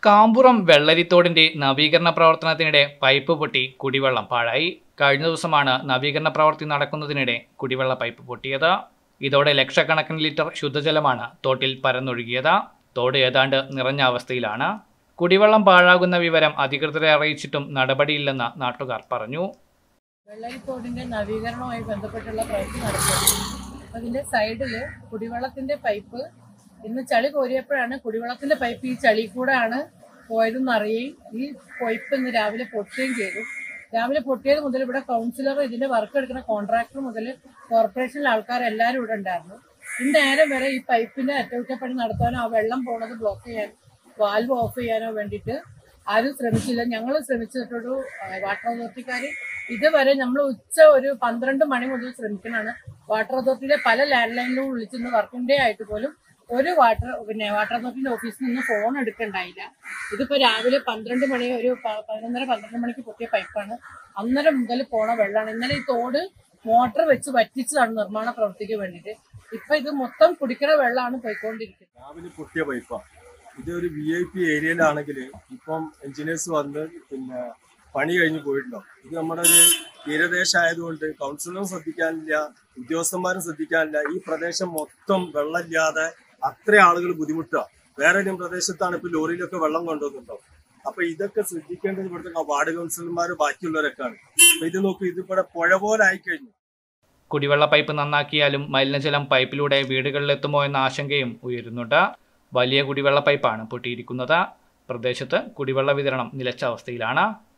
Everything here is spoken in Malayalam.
കാമ്പുറം വെള്ളരിത്തോടിന്റെ നവീകരണ പ്രവർത്തനത്തിനിടെ പൈപ്പ് പൊട്ടി കുടിവെള്ളം പാഴായി കഴിഞ്ഞ ദിവസമാണ് നവീകരണ പ്രവൃത്തി നടക്കുന്നതിനിടെ കുടിവെള്ള പൈപ്പ് പൊട്ടിയത് ഇതോടെ ലക്ഷക്കണക്കിന് ലിറ്റർ ശുദ്ധജലമാണ് തോട്ടിൽ പരന്നൊഴുകിയത് തോട് ഏതാണ്ട് നിറഞ്ഞ അവസ്ഥയിലാണ് കുടിവെള്ളം പാഴാകുന്ന വിവരം അധികൃതരെ അറിയിച്ചിട്ടും നടപടിയില്ലെന്ന് നാട്ടുകാർ പറഞ്ഞു വെള്ളരിത്തോടിന്റെ നവീകരണവുമായി ബന്ധപ്പെട്ടുള്ള പ്രവൃത്തി നടത്തുന്നത് അതിന്റെ സൈഡിൽ കുടിവെള്ളത്തിന്റെ പൈപ്പ് ഇന്ന് ചളി കോരിയപ്പോഴാണ് കുടിവെള്ളത്തിന്റെ പൈപ്പ് ഈ ചളി കൂടെയാണ് പോയതെന്ന് അറിയുകയും ഈ പൈപ്പ് ഇന്ന് രാവിലെ പൊട്ടുകയും ചെയ്തു രാവിലെ പൊട്ടിയത് മുതൽ ഇവിടെ കൗൺസിലർ ഇതിന്റെ വർക്ക് എടുക്കുന്ന കോൺട്രാക്ടർ മുതൽ കോർപ്പറേഷനിലെ ആൾക്കാർ എല്ലാവരും ഇവിടെ ഉണ്ടായിരുന്നു ഇന്ന് നേരം വരെ ഈ പൈപ്പിന്റെ അറ്റകുറ്റപ്പണി നടത്താനോ ആ വെള്ളം പോണത് ബ്ലോക്ക് ചെയ്യാൻ വാൽവ് ഓഫ് ചെയ്യാനോ വേണ്ടിയിട്ട് ആരും ശ്രമിച്ചില്ല ഞങ്ങൾ ശ്രമിച്ചിട്ടൊരു വാട്ടർ അതോറിറ്റിക്കാർ ഇതുവരെ നമ്മൾ ഉച്ച ഒരു പന്ത്രണ്ട് മണി മുതൽ ശ്രമിക്കണാണ് വാട്ടർ അതോറിറ്റിയിലെ പല ലാൻഡ് ലൈനിലും വിളിച്ചിരുന്ന് വർക്കിംഗ് ഡേ ആയിട്ട് പോലും ഒരു വാട്ടർ പിന്നെ വാട്ടർ അതോറിറ്റിന്റെ ഓഫീസിൽ നിന്ന് ഫോൺ എടുക്കണ്ടായില്ല ഇതിപ്പോ രാവിലെ പന്ത്രണ്ട് മണി ഒരു പ- പതിനൊന്നര പന്ത്രണ്ട് മണിക്ക് പൊട്ടിയ പൈപ്പാണ് അന്നേരം മുതൽ പോണ വെള്ളമാണ് ഇന്നലെ ഈ തോട് മോട്ടർ വെച്ച് വറ്റിച്ചതാണ് നിർമ്മാണ പ്രവൃത്തിക്ക് വേണ്ടിയിട്ട് ഇപ്പൊ ഇത് മൊത്തം കുടിക്കുന്ന വെള്ളമാണ് പോയിക്കൊണ്ടിരിക്കുന്നത് രാവിലെ പൊട്ടിയ പൈപ്പാണ് ഇത് ഒരു വി ഐ പി ഏരിയയിലാണെങ്കിൽ ഇപ്പം എഞ്ചിനീയേഴ്സ് വന്ന് പിന്നെ പണി കഴിഞ്ഞ് പോയിട്ടുണ്ടാവും ഇത് നമ്മുടെ ഒരു തീരദേശം ആയതുകൊണ്ട് കൗൺസിലറും ശ്രദ്ധിക്കാനില്ല ഉദ്യോഗസ്ഥന്മാരും ശ്രദ്ധിക്കാനില്ല ഈ പ്രദേശം മൊത്തം വെള്ളമില്ലാതെ അത്ര ആളുകൾ ബുദ്ധിമുട്ടുക വേറെ ഏതെങ്കിലും പ്രദേശത്താണ് ഇപ്പൊ ലോറിയിലൊക്കെ വെള്ളം കൊണ്ടുവന്നിട്ടുണ്ടാവും അപ്പൊ ഇതൊക്കെ ശ്രദ്ധിക്കേണ്ടത് ഇവിടുത്തെ വാർഡ് കൗൺസിലർമാർ ബാക്കിയുള്ളവരൊക്കെയാണ് അപ്പൊ ഇത് നോക്കൂ ഇതിവിടെ പുഴ പോലെ ആയിക്കഴിഞ്ഞു കുടിവെള്ള പൈപ്പ് നന്നാക്കിയാലും മലിനജലം പൈപ്പിലൂടെ വീടുകളിലെത്തുമോ എന്ന ആശങ്കയും ഉയരുന്നുണ്ട് വലിയ കുടിവെള്ള പൈപ്പാണ് പൊട്ടിയിരിക്കുന്നത് പ്രദേശത്ത് കുടിവെള്ള വിതരണം നിലച്ച അവസ്ഥയിലാണ്